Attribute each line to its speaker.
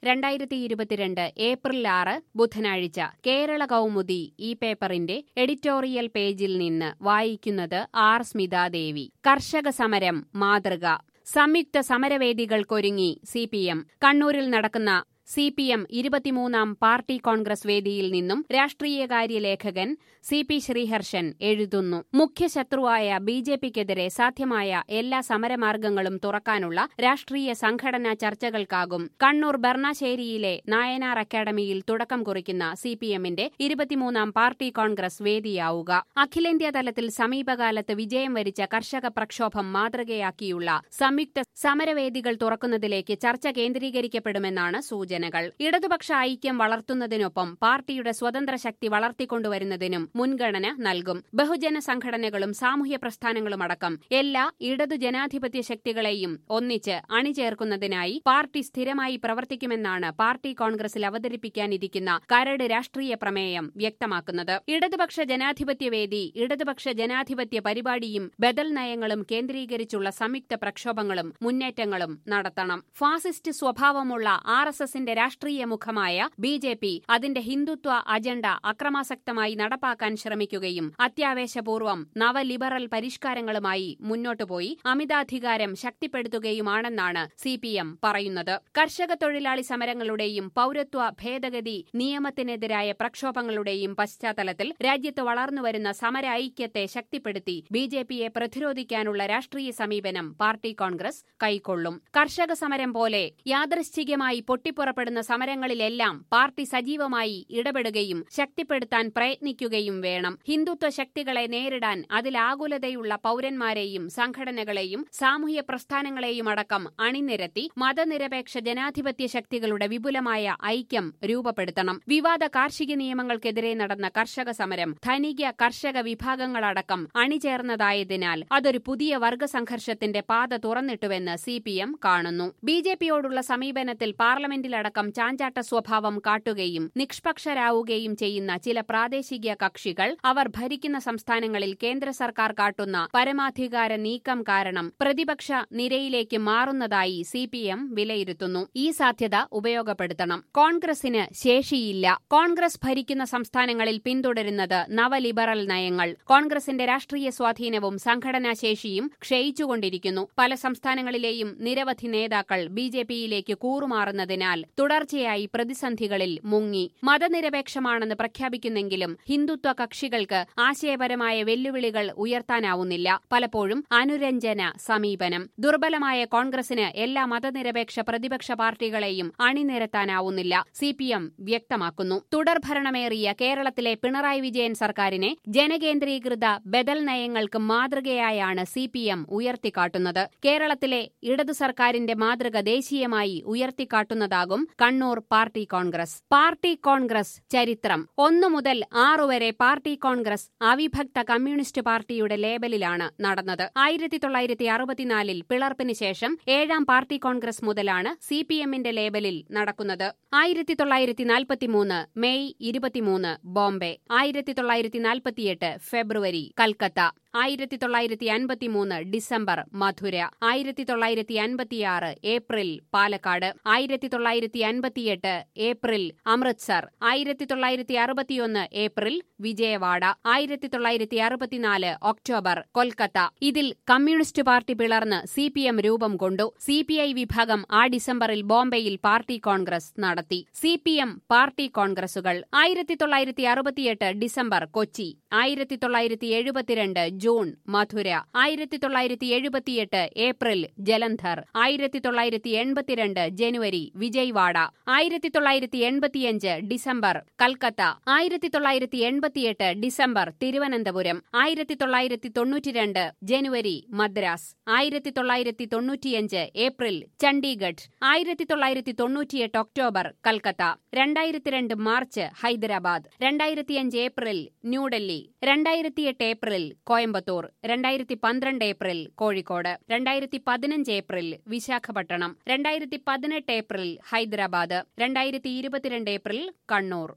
Speaker 1: രണ്ടായിരത്തി ഇരുപത്തിരണ്ട് ഏപ്രിൽ ആറ് ബുധനാഴ്ച കേരള കൗമുദി ഈ പേപ്പറിന്റെ എഡിറ്റോറിയൽ പേജിൽ നിന്ന് വായിക്കുന്നത് ആർ സ്മിതാദേവി കർഷക സമരം മാതൃക സംയുക്ത സമരവേദികൾക്കൊരുങ്ങി സി പി എം കണ്ണൂരിൽ നടക്കുന്ന സി പി എം ഇരുപത്തിമൂന്നാം പാർട്ടി കോൺഗ്രസ് വേദിയിൽ നിന്നും രാഷ്ട്രീയകാര്യ ലേഖകൻ സി പി ശ്രീഹർഷൻ എഴുതുന്നു മുഖ്യശത്രുവായ ബി ജെ പിക്കെതിരെ സാധ്യമായ എല്ലാ സമരമാർഗങ്ങളും തുറക്കാനുള്ള രാഷ്ട്രീയ സംഘടനാ ചർച്ചകൾക്കാകും കണ്ണൂർ ബർണാശ്ശേരിയിലെ നായനാർ അക്കാദമിയിൽ തുടക്കം കുറിക്കുന്ന സി പി എമ്മിന്റെ ഇരുപത്തിമൂന്നാം പാർട്ടി കോൺഗ്രസ് വേദിയാവുക അഖിലേന്ത്യാ തലത്തിൽ സമീപകാലത്ത് വിജയം വരിച്ച കർഷക പ്രക്ഷോഭം മാതൃകയാക്കിയുള്ള സംയുക്ത സമരവേദികൾ തുറക്കുന്നതിലേക്ക് ചർച്ച കേന്ദ്രീകരിക്കപ്പെടുമെന്നാണ് സൂചനകൾ ഇടതുപക്ഷ ഐക്യം വളർത്തുന്നതിനൊപ്പം പാർട്ടിയുടെ സ്വതന്ത്ര ശക്തി വളർത്തിക്കൊണ്ടുവരുന്നതിനും മുൻഗണന നൽകും ബഹുജന സംഘടനകളും സാമൂഹ്യ പ്രസ്ഥാനങ്ങളുമടക്കം എല്ലാ ഇടതു ജനാധിപത്യ ശക്തികളെയും ഒന്നിച്ച് അണിചേർക്കുന്നതിനായി പാർട്ടി സ്ഥിരമായി പ്രവർത്തിക്കുമെന്നാണ് പാർട്ടി കോൺഗ്രസിൽ അവതരിപ്പിക്കാനിരിക്കുന്ന കരട് രാഷ്ട്രീയ പ്രമേയം വ്യക്തമാക്കുന്നത് ഇടതുപക്ഷ ജനാധിപത്യവേദി ഇടതുപക്ഷ ജനാധിപത്യ പരിപാടിയും ബദൽ നയങ്ങളും കേന്ദ്രീകരിച്ചുള്ള സംയുക്ത പ്രക്ഷോഭങ്ങളും മുന്നേറ്റങ്ങളും നടത്തണം ഫാസിസ്റ്റ് സ്വഭാവമുള്ള ആർ എസ് എസിന്റെ രാഷ്ട്രീയ മുഖമായ ബി ജെ പി അതിന്റെ ഹിന്ദുത്വ അജണ്ട അക്രമാസക്തമായി നടപ്പാക്കാൻ ശ്രമിക്കുകയും അത്യാവേശപൂർവ്വം നവലിബറൽ പരിഷ്കാരങ്ങളുമായി മുന്നോട്ടുപോയി അമിതാധികാരം ശക്തിപ്പെടുത്തുകയുമാണെന്നാണ് സി പി എം പറയുന്നത് കർഷക തൊഴിലാളി സമരങ്ങളുടെയും പൌരത്വ ഭേദഗതി നിയമത്തിനെതിരായ പ്രക്ഷോഭങ്ങളുടെയും പശ്ചാത്തലത്തിൽ രാജ്യത്ത് വളർന്നുവരുന്ന സമര ഐക്യത്തെ ശക്തിപ്പെടുത്തി ബി ജെ പിയെ പ്രതിരോധിക്കാനുള്ള രാഷ്ട്രീയ സമീപനം പാർട്ടി കോൺഗ്രസ് കൈക്കൊള്ളും കർഷക സമരം പോലെ യാദൃശ്ചികമായി പൊട്ടിപ്പുറപ്പെടുന്ന സമരങ്ങളിലെല്ലാം പാർട്ടി സജീവമായി ഇടപെടുകയും ശക്തിപ്പെടുത്താൻ പ്രയത്നിക്കുകയും വേണം ഹിന്ദുത്വ ശക്തികളെ നേരിടാൻ അതിലാകുലതയുള്ള പൌരന്മാരെയും സംഘടനകളെയും സാമൂഹ്യ പ്രസ്ഥാനങ്ങളെയും അടക്കം അണിനിരത്തി മതനിരപേക്ഷ ജനാധിപത്യ ശക്തികളുടെ വിപുലമായ ഐക്യം രൂപപ്പെടുത്തണം വിവാദ കാർഷിക നിയമങ്ങൾക്കെതിരെ നടന്ന കർഷക സമരം ധനിക കർഷക വിഭാഗങ്ങളടക്കം അണിചേർന്നതായതിനാൽ അതൊരു പുതിയ വർഗ സംഘർഷത്തിന്റെ പാത തുറന്നിട്ടുവെന്ന് സി പി എം കാണുന്നു ബി ജെ പിയോടുള്ള സമീപനത്തിൽ പാർലമെന്റിലടക്കം ചാഞ്ചാട്ട സ്വഭാവം കാട്ടുകയും നിഷ്പക്ഷരാവുകയും ചെയ്യുന്ന ചില പ്രാദേശിക കക്ഷികൾ അവർ ഭരിക്കുന്ന സംസ്ഥാനങ്ങളിൽ കേന്ദ്ര സർക്കാർ കാട്ടുന്ന പരമാധികാര നീക്കം കാരണം പ്രതിപക്ഷ നിരയിലേക്ക് മാറുന്നതായി സി പി എം വിലയിരുത്തുന്നു ഈ സാധ്യത ഉപയോഗപ്പെടുത്തണം കോൺഗ്രസിന് ശേഷിയില്ല കോൺഗ്രസ് ഭരിക്കുന്ന സംസ്ഥാനങ്ങളിൽ പിന്തുടരുന്നത് നവലിബറൽ നയങ്ങൾ കോൺഗ്രസിന്റെ രാഷ്ട്രീയ സ്വാധീനവും സംഘടനാ ശേഷിയും ക്ഷയിച്ചുകൊണ്ടിരിക്കുന്നു പല സംസ്ഥാനങ്ങളിലെയും നിരവധി നേതാക്കൾ ബി ജെ പിയിലേക്ക് കൂറുമാറുന്നതിനാൽ തുടർച്ചയായി പ്രതിസന്ധികളിൽ മുങ്ങി മതനിരപേക്ഷമാണെന്ന് പ്രഖ്യാപിക്കുന്നെങ്കിലും ഹിന്ദുത്വ കക്ഷികൾക്ക് ആശയപരമായ വെല്ലുവിളികൾ ഉയർത്താനാവുന്നില്ല പലപ്പോഴും അനുരഞ്ജന സമീപനം ദുർബലമായ കോൺഗ്രസിന് എല്ലാ മതനിരപേക്ഷ പ്രതിപക്ഷ പാർട്ടികളെയും അണിനിരത്താനാവുന്നില്ല സി പി എം വ്യക്തമാക്കുന്നു തുടർഭരണമേറിയ കേരളത്തിലെ പിണറായി വിജയൻ സർക്കാരിനെ ജനകേന്ദ്രീകൃത ബദൽ നയങ്ങൾക്ക് മാതൃകയായാണ് സി പി എം ഉയർത്തിക്കാട്ടുന്നത് കേരളത്തിലെ ഇടതു സർക്കാരിന്റെ മാതൃക ദേശീയമായി ഉയർത്തിക്കാട്ടുന്നതാകും Kannur party congress party congress ചരിത്രം ഒന്നു മുതൽ ആറു വരെ പാർട്ടി കോൺഗ്രസ് അവിഭക്ത കമ്മ്യൂണിസ്റ്റ് പാർട്ടിയുടെ ലേബലിലാണ് നടന്നത് ആയിരത്തി തൊള്ളായിരത്തി അറുപത്തിനാലിൽ പിളർപ്പിന് ശേഷം ഏഴാം പാർട്ടി കോൺഗ്രസ് മുതലാണ് സി പി എമ്മിന്റെ ലേബലിൽ നടക്കുന്നത് ആയിരത്തി തൊള്ളായിരത്തി നാൽപ്പത്തിമൂന്ന് മെയ് ഇരുപത്തിമൂന്ന് ബോംബെ ആയിരത്തി തൊള്ളായിരത്തി നാൽപ്പത്തിയെട്ട് ഫെബ്രുവരി കൽക്കത്ത ആയിരത്തി തൊള്ളായിരത്തി അൻപത്തിമൂന്ന് ഡിസംബർ മധുര ആയിരത്തി തൊള്ളായിരത്തി അൻപത്തിയാറ് ഏപ്രിൽ പാലക്കാട് ആയിരത്തി തൊള്ളായിരത്തി അൻപത്തിയെട്ട് ഏപ്രിൽ അമൃത്സർ ആയിരത്തി തൊള്ളായിരത്തി അറുപത്തിയൊന്ന് ഏപ്രിൽ വിജയവാഡ ആയിരത്തി തൊള്ളായിരത്തി അറുപത്തിനാല് ഒക്ടോബർ കൊൽക്കത്ത ഇതിൽ കമ്മ്യൂണിസ്റ്റ് പാർട്ടി പിളർന്ന് സി പി എം രൂപം കൊണ്ടു സി പി ഐ വിഭാഗം ആ ഡിസംബറിൽ ബോംബെയിൽ പാർട്ടി കോൺഗ്രസ് നടത്തി സി പി എം പാർട്ടി കോൺഗ്രസുകൾ ആയിരത്തി തൊള്ളായിരത്തി അറുപത്തിയെട്ട് ഡിസംബർ കൊച്ചി ആയിരത്തി തൊള്ളായിരത്തി എഴുപത്തിരണ്ട് ജൂൺ മധുര ആയിരത്തി തൊള്ളായിരത്തി എഴുപത്തിയെട്ട് ഏപ്രിൽ ജലന്ധർ ആയിരത്തി തൊള്ളായിരത്തി എൺപത്തിരണ്ട് ജനുവരി വിജയ്വാഡ ആയിരത്തി തൊള്ളായിരത്തി എൺപത്തിയഞ്ച് ഡിസംബർ കൽക്കത്ത ആയിരത്തി തൊള്ളായിരത്തി എൺപത്തിയെട്ട് ഡിസംബർ തിരുവനന്തപുരം ആയിരത്തി തൊള്ളായിരത്തി തൊണ്ണൂറ്റിരണ്ട് ജനുവരി മദ്രാസ് ആയിരത്തി തൊള്ളായിരത്തി തൊണ്ണൂറ്റിയഞ്ച് ഏപ്രിൽ ചണ്ഡീഗഡ് ആയിരത്തി തൊള്ളായിരത്തി തൊണ്ണൂറ്റിയെട്ട് ഒക്ടോബർ കൽക്കത്ത രണ്ടായിരത്തി രണ്ട് മാർച്ച് ഹൈദരാബാദ് രണ്ടായിരത്തിയഞ്ച് ഏപ്രിൽ ന്യൂഡൽഹി രണ്ടായിരത്തിയെട്ട് ഏപ്രിൽ കോയമ്പത്തൂർ രണ്ടായിരത്തി പന്ത്രണ്ട് ഏപ്രിൽ കോഴിക്കോട് രണ്ടായിരത്തി പതിനഞ്ച് ഏപ്രിൽ വിശാഖപട്ടണം രണ്ടായിരത്തി പതിനെട്ട് ഏപ്രിൽ ഹൈദരാബാദ് രണ്ടായിരത്തി ഇരുപത്തിരണ്ട് ഏപ്രിൽ കണ്ണൂർ